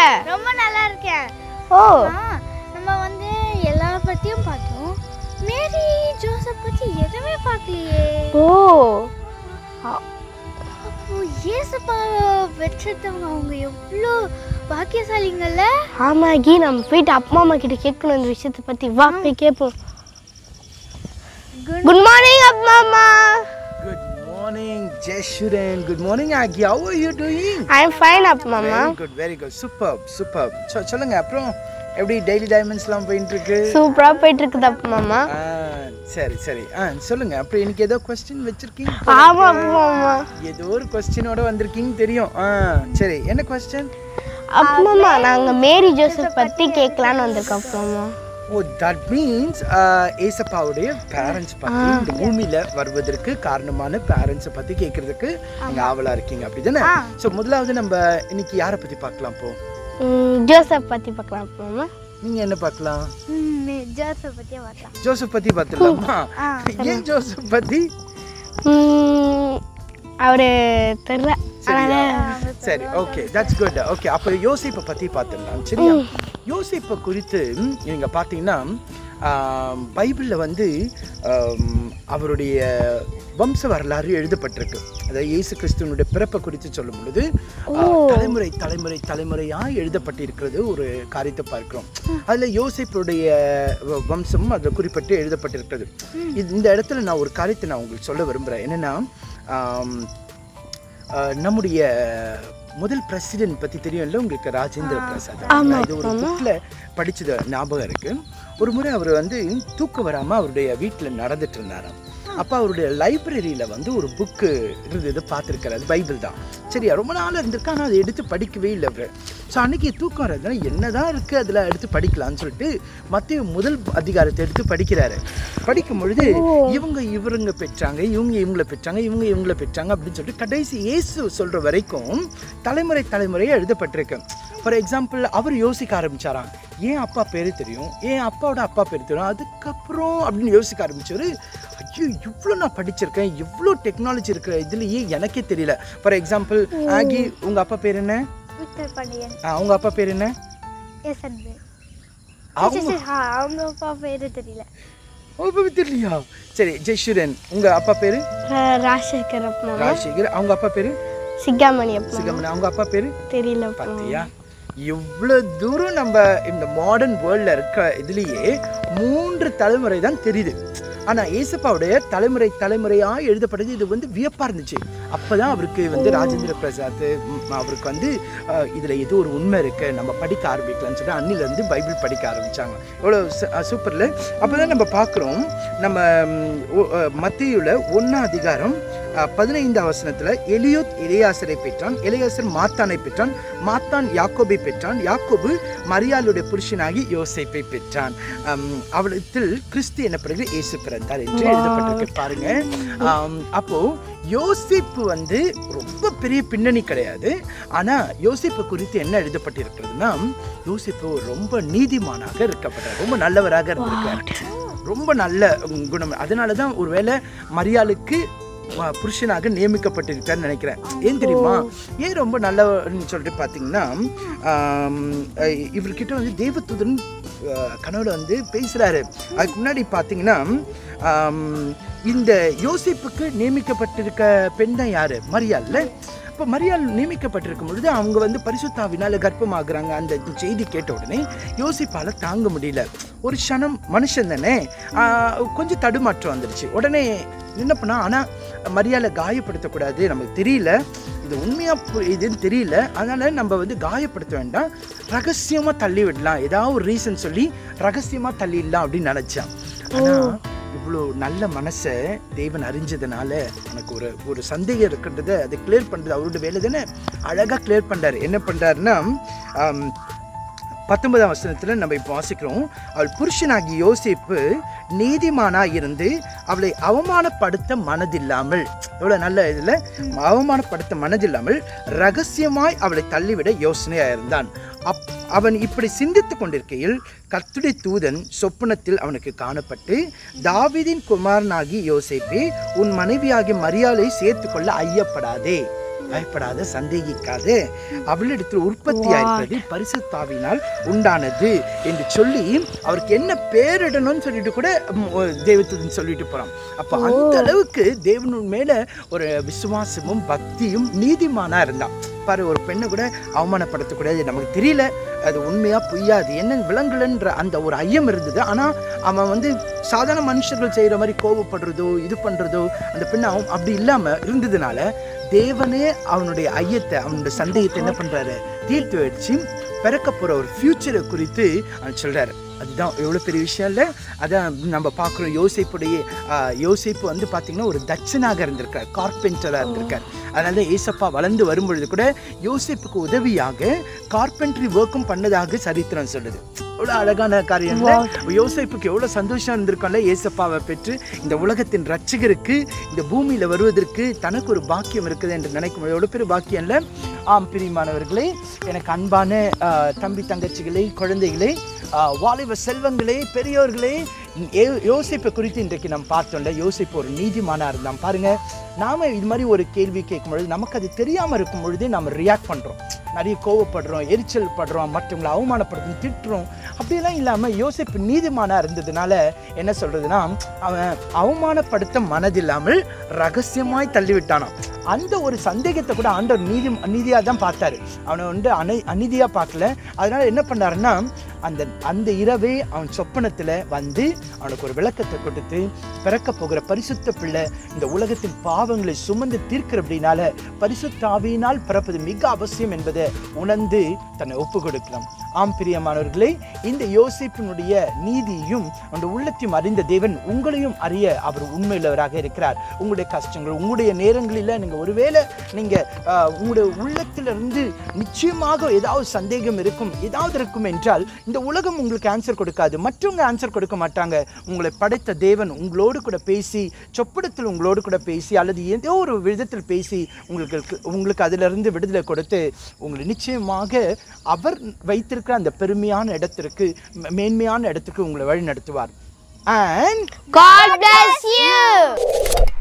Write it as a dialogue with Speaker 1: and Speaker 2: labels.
Speaker 1: ரொம்ப நல்லா இருக்கேன்
Speaker 2: ஓ
Speaker 1: ஆ, நம்ம வந்து எல்லா பத்தியும் பார்த்தோம் மேரி ஜோசப் பத்தி எதுவுமே பார்க்கலையே
Speaker 2: ஓ
Speaker 1: அப்போ ஏசப்பா பெற்றவங்க அவங்க எவ்வளோ பாக்கியசாலிங்கள்ல
Speaker 2: ஆமா கீ நம்ம போயிட்டு அப்பா அம்மா கிட்ட கேட்கணும் இந்த விஷயத்தை பத்தி வா போய் கேட்போம்
Speaker 1: Good-
Speaker 2: குட் மார்னிங் அப்பா அம்மா
Speaker 3: Good morning, Jeshuren. Good morning, Aggie. How are you doing?
Speaker 2: I am fine அப்பா அம்மா
Speaker 3: Very good, very good. Superb, superb. So, சொல்லுங்க அப்புறம் எப்படி டெய்லி டைமண்ட்ஸ்லாம் போயிட்டு இருக்கு
Speaker 2: சூப்பரா போயிட்டு இருக்குது அப்பா அம்மா
Speaker 3: ஆ, சரி சரி ஆ சொல்லுங்க அப்புறம் இன்னைக்கு ஏதோ கொஸ்டின் வச்சிருக்கீங்க
Speaker 2: ஆமா அப்பா அம்மா
Speaker 3: ஏதோ ஒரு கொஸ்டினோட வந்திருக்கீங்க தெரியும் ஆ சரி என்ன கொஸ்டின்
Speaker 2: அப்பா அம்மா நாங்க மேரி ஜோசப் பத்தி கேட்கலான்னு வந்திருக்கோம் அப்பா அம்மா
Speaker 3: ஓ தட் மீன்ஸ் ஏசப்பாவுடைய பேரண்ட்ஸ் பத்தி இந்த பூமியில வருவதற்கு காரணமான பேரண்ட்ஸை பத்தி கேட்கறதுக்கு நீங்க ஆவலா இருக்கீங்க அப்படிதானே ஸோ முதலாவது நம்ம இன்னைக்கு யாரை பத்தி பார்க்கலாம் இப்போ
Speaker 2: ம், ஜோசப் பத்தி பார்க்கலாம் அப்பா அம்மா
Speaker 3: நீங்க என்ன பார்க்கலாம்
Speaker 1: ம், ஜோசப் பத்தியே பார்த்தலாம்
Speaker 3: ஜோசப் பத்தி பார்த்துடலாமா ஏன் ஜோசப் பத்தி
Speaker 2: ம், அவரு தெரியல
Speaker 3: சரியா சரி ஓகே தட்ஸ் குட் ஓகே அப்போ யோசிப்பை பத்தி பார்த்துடலாம் சரியா யோசிப்பை குறித்து ம், நீங்க பார்த்தீங்கன்னா ஆம், பைபிள்ல வந்து ஆம், அவருடைய வம்ச வரலாறு எழுதப்பட்டிருக்கு அதாவது இயேசு கிறிஸ்துவனுடைய பிறப்பை குறித்து சொல்லும் பொழுது ஆ, தலைமுறை தலைமுறை தலைமுறையாக எழுதப்பட்டிருக்கிறது ஒரு காரியத்தை பார்க்கிறோம் அதில் யோசிப்புடைய வ- வம்சம் அதில் குறிப்பிட்டு எழுதப்பட்டிருக்கிறது இது- இந்த இடத்துல நான் ஒரு காரியத்தை நான் உங்களுக்கு சொல்ல விரும்புகிறேன் என்னென்னா நம்முடைய முதல் பிரசிடென்ட் பற்றி தெரியும்ல உங்களுக்கு ராஜேந்திர பிரசாத் நான் இது ஒரு புக்கில் படிச்சது ஞாபகம் இருக்கு ஒரு முறை அவர் வந்து தூக்கம் வராமல் அவருடைய வீட்டில் நடந்துட்டு இருந்தாராம் அப்போ அவருடைய லைப்ரரியில் வந்து ஒரு புக்கு இருந்தது பார்த்துருக்காரு அது பைபிள் தான் சரியா ரொம்ப நாள் இருந்திருக்கு ஆனால் அதை எடுத்து படிக்கவே இல்லை அவர் ஸோ அன்னைக்கு தூக்கம் வர்றதுனால என்னதான் இருக்குது அதில் எடுத்து படிக்கலாம்னு சொல்லிட்டு மத்திய முதல் அதிகாரத்தை எடுத்து படிக்கிறாரு படிக்கும் பொழுது இவங்க இவருங்க பெற்றாங்க இவங்க இவங்கள பெற்றாங்க இவங்க இவங்கள பெற்றாங்க அப்படின்னு சொல்லிட்டு கடைசி இயேசு சொல்கிற வரைக்கும் தலைமுறை தலைமுறையாக எழுதப்பட்டிருக்கு ஃபார் எக்ஸாம்பிள் அவர் யோசிக்க ஆரம்பிச்சாராம் ஏன் அப்பா பேர் தெரியும் ஏன் அப்பாவோட அப்பா பேர் தெரியும் அதுக்கப்புறம் அப்படின்னு யோசிக்க ஆரம்பிச்சவர் ஐயோ இவ்வளோ நான் படிச்சிருக்கேன் இவ்வளோ டெக்னாலஜி இருக்கிற இதுலயே எனக்கே தெரியல ஃபார் எக்ஸாம்பிள் ஆகி உங்கள் அப்பா பேர் என்ன
Speaker 1: விக்டர் பாண்டியன்
Speaker 3: ஆ, உங்க அப்பா பேர் என்ன
Speaker 1: எஸ் அன்பு
Speaker 3: அவங்க
Speaker 1: அவங்க அப்பா பேரு தெரியல
Speaker 3: உங்க அப்பா பேர் தெரியலையா சரி ஜெய்ஷுரன் உங்க அப்பா பேரு
Speaker 2: ரா- ராஜசேகர் அப்பா அம்மா
Speaker 3: ராஜசேகர் அவங்க அப்பா பேரு
Speaker 2: சிக்காமணி அப்பா அம்மா.
Speaker 3: சிகமன் அவங்க அப்பா பேரு
Speaker 2: தெரியல அப்பா அம்மா.
Speaker 3: பார்த்தியா இவ்வளோ தூரம் நம்ம இந்த மாடர்ன் வேர்ல்டில் இருக்க இதுலேயே மூன்று தலைமுறை தான் தெரியுது ஆனால் ஏசப்பாவுடைய தலைமுறை தலைமுறையாக எழுதப்பட்டது இது வந்து வியப்பாக இருந்துச்சு அப்போ தான் அவருக்கு வந்து ராஜேந்திர பிரசாத் ம், அவருக்கு வந்து இதில் ஏதோ ஒரு உண்மை இருக்குது நம்ம படிக்க ஆரம்பிக்கலாம்னு சொல்லிட்டு அன்னிலேருந்து பைபிள் படிக்க ஆரம்பித்தாங்க எவ்வளோ சூப்பரில் அப்போ தான் நம்ம பார்க்குறோம் நம்ம மத்தியில் ஒன்றா அதிகாரம் அஹ், பதினைந்தாம் வசனத்தில் எலியோத் இளையாசரை பெற்றான் இளையாசர் மாத்தானை பெற்றான் மாத்தான் யாக்கோபை பெற்றான் யாக்கோபு மரியாளுடைய புருஷனாகி யோசேப்பை பெற்றான் அம், அவளத்தில் கிறிஸ்து எனப்படுகிற இயேசு பிறந்தார் என்று எழுதப்பட்டிருக்கு பாருங்க அம், அப்போ யோசிப்பு வந்து ரொம்ப பெரிய பின்னணி கிடையாது ஆனா யோசிப்பு குறித்து என்ன எழுதப்பட்டிருக்கிறதுனா யோசிப்பு ரொம்ப நீதிமானாக இருக்கப்பட்டார் ரொம்ப நல்லவராக இருந்திருக்கார் ரொம்ப நல்ல உம், குணம் அதனால தான் ஒருவேளை மரியாளுக்கு அஹ், புருஷனாக நியமிக்கப்பட்டிருக்காருன்னு நினைக்கிறேன் ஏன் தெரியுமா ஏன் ரொம்ப நல்லவர்னு சொல்லிட்டு பார்த்தீங்கன்னா ஆம், அஹ், இவர்கிட்ட வந்து தேவதூதன் அஹ், கனவுல வந்து பேசுறாரு அதுக்கு முன்னாடி பார்த்தீங்கன்னா ஆம், இந்த யோசிப்புக்கு நியமிக்கப்பட்டிருக்க பெண் தான் யாரு மரியாள்ல இப்போ மரியாள் நியமிக்கப்பட்டிருக்கும் பொழுது அவங்க வந்து பரிசுத்தாவினால கர்ப்பமாகுறாங்க அந்த செய்தி கேட்ட உடனே யோசிப்பால தாங்க முடியல ஒரு க்ஷணம் மனுஷன் தானே ஆஹ், கொஞ்சம் தடுமாற்றம் வந்துடுச்சு உடனே என்ன பண்ணா ஆனால் மரியாதை காயப்படுத்தக்கூடாது நமக்கு தெரியல இது உண்மையா பு- இதுன்னு தெரியல அதனால நம்ம வந்து காயப்படுத்த வேண்டாம் ரகசியமா தள்ளி விடலாம் ஏதாவது ஒரு ரீசன் சொல்லி ரகசியமா தள்ளிடலாம் அப்படின்னு நினைச்சான் ஆனா இவ்வளோ நல்ல மனசை தேவன் அறிஞ்சதுனால எனக்கு ஒரு ஒரு சந்தேகம் இருக்கின்றத அதை கிளியர் பண்ணுறது அவரோட வேலை தானே அழகாக கிளியர் பண்ணுறாரு என்ன பண்ணுறாருன்னா பத்தொன்பதாம் வசனத்தில் நம்ம இப்போ வாசிக்கிறோம் அவள் புருஷனாகி யோசிப்பு நீதிமானா இருந்து அவளை அவமானப்படுத்த மனதில்லாமல் எவ்வளோ நல்ல இதில் அவமானப்படுத்த மனதில்லாமல் ரகசியமாய் அவளை தள்ளிவிட யோசனையாக இருந்தான் அப் அவன் இப்படி சிந்தித்து கொண்டிருக்கையில் கர்த்துடைய தூதன் சொப்பனத்தில் அவனுக்கு காணப்பட்டு தாவீதின் குமாரனாகி யோசேப்பே உன் மனைவியாகிய மரியாதை சேர்த்து கொள்ள ஐயப்படாதே பயப்படாத சந்தேகிக்காதே அவளிடத்தில் உற்பத்தி ஆயிருக்கிறது பரிசுத்தாவினால் உண்டானது என்று சொல்லி அவருக்கு என்ன பேரிடணும்னு சொல்லிட்டு கூட தெய்வத்துன்னு சொல்லிட்டு போறான் அப்போ அந்த அளவுக்கு தேவன் மேல ஒரு விசுவாசமும் பக்தியும் நீதிமானா இருந்தான் பாரு ஒரு பெண்ணை கூட அவமானப்படுத்தக்கூடாது நமக்கு தெரியல அது உண்மையா பொய்யா அது என்ன விலங்குலன்ற அந்த ஒரு ஐயம் இருந்தது ஆனா அவன் வந்து சாதாரண மனுஷர்கள் செய்யற மாதிரி கோவப்படுறதோ இது பண்றதோ அந்த பெண்ணை அவன் அப்படி இல்லாம இருந்ததுனால தேவனே அவனுடைய ஐயத்தை அவனுடைய சந்தேகத்தை என்ன பண்றாரு தீர்த்து வச்சு பிறக்க போற ஒரு ஃபியூச்சரை குறித்து அவன் சொல்றாரு அதுதான் எவ்வளோ பெரிய விஷயம் இல்லை அதான் நம்ம பார்க்குறோம் யோசிப்புடைய ஆஹ், யோசிப்பு வந்து பார்த்தீங்கன்னா ஒரு தட்சனாக இருந்திருக்கார் கார்பெண்டராக இருந்திருக்கார் அதனால தான் ஏசப்பா வளர்ந்து வரும்பொழுது கூட யோசிப்புக்கு உதவியாக கார்பென்ட்ரி ஒர்க்கும் பண்ணதாக சரித்திரம் சொல்லுது எவ்வளோ அழகான காரியம் இல்ல? யோசேப்புக்கு எவ்வளோ சந்தோஷம் இருந்திருக்கும்ல ஏசப்பாவை பெற்று இந்த உலகத்தின் ரட்சகருக்கு இந்த பூமியில் வருவதற்கு தனக்கு ஒரு பாக்கியம் இருக்குது என்று நினைக்கும் எவ்வளோ பெரிய பாக்கியம் இல்லை ஆம் பிரியமானவர்களே எனக்கு அன்பான ஆஹ், தம்பி தங்கச்சிகளே குழந்தைகளே ஆஹ், வாலிப செல்வங்களே பெரியோர்களே ஏ- யோசிப்பை குறித்து இன்றைக்கு நம்ம பார்த்தோம்ல யோசிப்பு ஒரு நீதிமானா இருந்தான் பாருங்க நாம இது மாதிரி ஒரு கேள்வி கேட்கும் பொழுது நமக்கு அது தெரியாம இருக்கும் பொழுதே நம்ம ரியாக்ட் பண்றோம் நிறைய கோவப்படுறோம் எரிச்சல் படுறோம் மற்றவங்களை அவமானப்படுத்தும் திட்டுறோம் அப்படியெல்லாம் இல்லாம யோசிப்பு நீதிமானா இருந்ததுனால என்ன சொல்றதுன்னா அவன் அவமானப்படுத்த மனதில்லாமல் ரகசியமாய் தள்ளிவிட்டானாம் அந்த ஒரு சந்தேகத்தை கூட ஆண்டவர் நீதி நீதியாக தான் பார்த்தாரு அவனை வந்து அனை அநீதியாக பார்க்கல அதனால என்ன பண்ணாருன்னா அந்த அந்த இரவே அவன் சொப்பனத்தில் வந்து அவனுக்கு ஒரு விளக்கத்தை கொடுத்து பிறக்க போகிற பரிசுத்த பிள்ளை இந்த உலகத்தின் பாவங்களை சுமந்து தீர்க்கிற அப்படின்னால பரிசுத்த ஆவியினால் பிறப்பது மிக அவசியம் என்பதை உணர்ந்து தன்னை ஒப்பு கொடுக்கலாம் ஆம் பிரியமானவர்களே இந்த யோசிப்பினுடைய நீதியும் அந்த உள்ளத்தையும் அறிந்த தேவன் உங்களையும் அறிய அவர் உண்மையுள்ளவராக இருக்கிறார் உங்களுடைய கஷ்டங்கள் உங்களுடைய நேரங்களில் நீங்கள் ஒருவேளை நீங்கள் உங்களுடைய உள்ளத்திலிருந்து நிச்சயமாக ஏதாவது சந்தேகம் இருக்கும் ஏதாவது இருக்கும் என்றால் இந்த உலகம் உங்களுக்கு ஆன்சர் கொடுக்காது மற்றவங்க ஆன்சர் கொடுக்க மாட்டாங்க உங்களை படைத்த தேவன் உங்களோடு கூட பேசி சொப்படத்தில் உங்களோடு கூட பேசி அல்லது ஏதோ ஒரு விதத்தில் பேசி உங்களுக்கு உங்களுக்கு அதிலிருந்து விடுதலை கொடுத்து உங்களை நிச்சயமாக அவர் வைத்திருக்கிற அந்த பெருமையான இடத்திற்கு மே- மேன்மையான இடத்துக்கு உங்களை வழி நடத்துவார் அண்ட்
Speaker 2: God bless you.